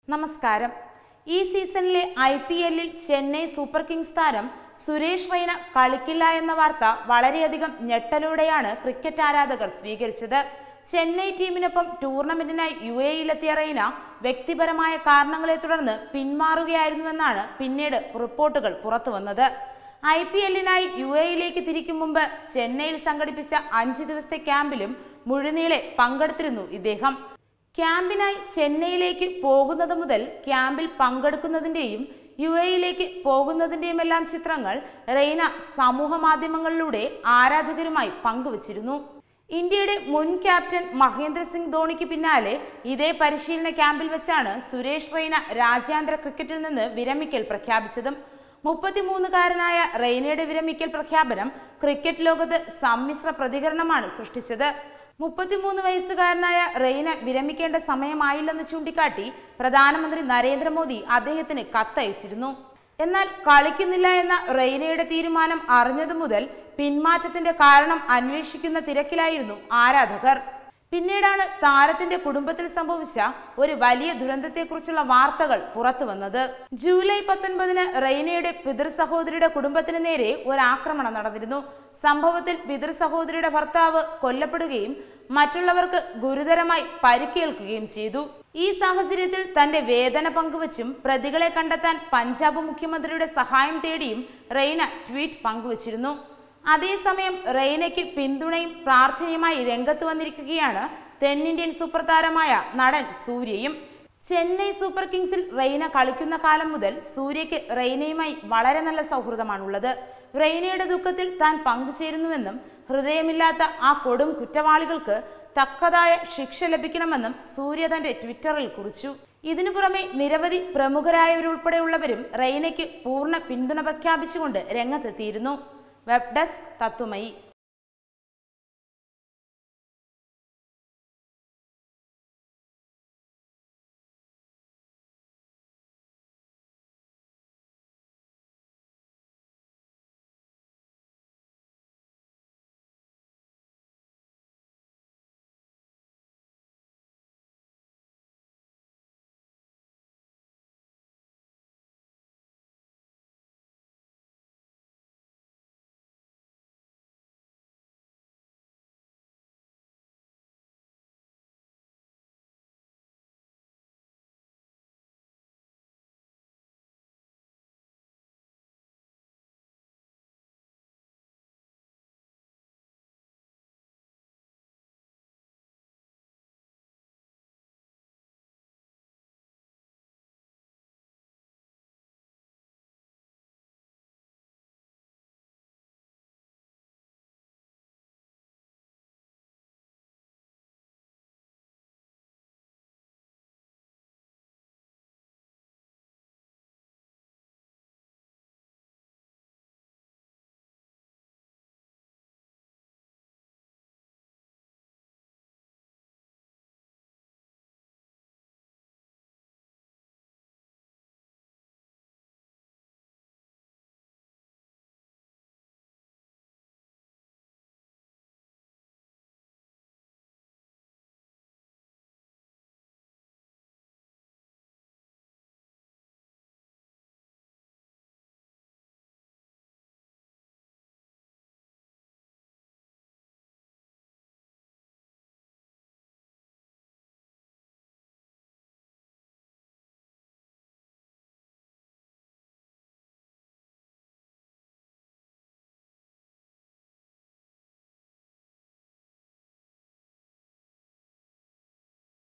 നമസ്കാരം ഈ സീസണിലെ ഐ പി എല്ലിൽ ചെന്നൈ സൂപ്പർ കിങ്സ് താരം സുരേഷ് റൈന കളിക്കില്ല എന്ന വാർത്ത വളരെയധികം ഞെട്ടലോടെയാണ് ക്രിക്കറ്റ് ആരാധകർ സ്വീകരിച്ചത് ചെന്നൈ ടീമിനൊപ്പം ടൂർണമെന്റിനായി യു എയിലെത്തിയ റൈന വ്യക്തിപരമായ കാരണങ്ങളെ തുടർന്ന് പിന്മാറുകയായിരുന്നുവെന്നാണ് പിന്നീട് റിപ്പോർട്ടുകൾ പുറത്തുവന്നത് ഐ പി എല്ലിനായി യു എയിലേക്ക് തിരിക്കും മുമ്പ് ചെന്നൈയിൽ സംഘടിപ്പിച്ച അഞ്ച് ദിവസത്തെ ക്യാമ്പിലും മുഴുനീളെ പങ്കെടുത്തിരുന്നു ഇദ്ദേഹം ക്യാമ്പിനായി ചെന്നൈയിലേക്ക് പോകുന്നത് മുതൽ ക്യാമ്പിൽ പങ്കെടുക്കുന്നതിന്റെയും യു എയിലേക്ക് പോകുന്നതിന്റെയും എല്ലാം ചിത്രങ്ങൾ റെയ്ന സമൂഹ മാധ്യമങ്ങളിലൂടെ ആരാധകരുമായി പങ്കുവച്ചിരുന്നു ഇന്ത്യയുടെ മുൻ ക്യാപ്റ്റൻ മഹേന്ദ്ര സിംഗ് ധോണിക്ക് പിന്നാലെ ഇതേ പരിശീലന ക്യാമ്പിൽ വെച്ചാണ് സുരേഷ് റെയ്ന രാജ്യാന്തര ക്രിക്കറ്റിൽ നിന്ന് വിരമിക്കൽ പ്രഖ്യാപിച്ചതും മുപ്പത്തിമൂന്നുകാരനായ റെയ്നയുടെ വിരമിക്കൽ പ്രഖ്യാപനം ക്രിക്കറ്റ് ലോകത്ത് സമ്മിശ്ര പ്രതികരണമാണ് സൃഷ്ടിച്ചത് മുപ്പത്തിമൂന്ന് വയസ്സുകാരനായ റെയ്ന വിരമിക്കേണ്ട സമയമായില്ലെന്ന് ചൂണ്ടിക്കാട്ടി പ്രധാനമന്ത്രി നരേന്ദ്രമോദി അദ്ദേഹത്തിന് കത്തയച്ചിരുന്നു എന്നാൽ കളിക്കുന്നില്ല എന്ന റെയ്നയുടെ തീരുമാനം അറിഞ്ഞതു മുതൽ പിന്മാറ്റത്തിന്റെ കാരണം അന്വേഷിക്കുന്ന തിരക്കിലായിരുന്നു ആരാധകർ പിന്നീടാണ് താരത്തിന്റെ കുടുംബത്തിൽ സംഭവിച്ച ഒരു വലിയ ദുരന്തത്തെക്കുറിച്ചുള്ള വാർത്തകൾ പുറത്തു വന്നത് ജൂലൈ പത്തൊൻപതിന് റെയ്നയുടെ പിതൃ സഹോദരിയുടെ കുടുംബത്തിന് നേരെ ഒരു ആക്രമണം നടന്നിരുന്നു സംഭവത്തിൽ പിതൃ സഹോദരിയുടെ ഭർത്താവ് കൊല്ലപ്പെടുകയും മറ്റുള്ളവർക്ക് ഗുരുതരമായി പരിക്കേൽക്കുകയും ചെയ്തു ഈ സാഹചര്യത്തിൽ തന്റെ വേദന പങ്കുവച്ചും പ്രതികളെ കണ്ടെത്താൻ പഞ്ചാബ് മുഖ്യമന്ത്രിയുടെ സഹായം തേടിയും റെയ്ന ട്വീറ്റ് പങ്കുവച്ചിരുന്നു അതേസമയം റെയ്നയ്ക്ക് പിന്തുണയും പ്രാർത്ഥനയുമായി രംഗത്ത് വന്നിരിക്കുകയാണ് തെന്നിന്ത്യൻ സൂപ്പർ താരമായ നടൻ സൂര്യയും ചെന്നൈ സൂപ്പർ കിങ്സിൽ റെയ്ന കളിക്കുന്ന കാലം മുതൽ സൂര്യയ്ക്ക് റെയ്നയുമായി വളരെ നല്ല സൗഹൃദമാണുള്ളത് റെയ്നയുടെ ദുഃഖത്തിൽ താൻ പങ്കുചേരുന്നുവെന്നും ഹൃദയമില്ലാത്ത ആ കൊടും കുറ്റവാളികൾക്ക് തക്കതായ ശിക്ഷ ലഭിക്കണമെന്നും സൂര്യ തന്റെ ട്വിറ്ററിൽ കുറിച്ചു ഇതിനു പുറമെ നിരവധി പ്രമുഖരായവരുൾപ്പെടെയുള്ളവരും റെയ്നയ്ക്ക് പൂർണ്ണ പിന്തുണ പ്രഖ്യാപിച്ചുകൊണ്ട് രംഗത്തെത്തിയിരുന്നു വെബ് ഡെസ്ക് തത്വമയി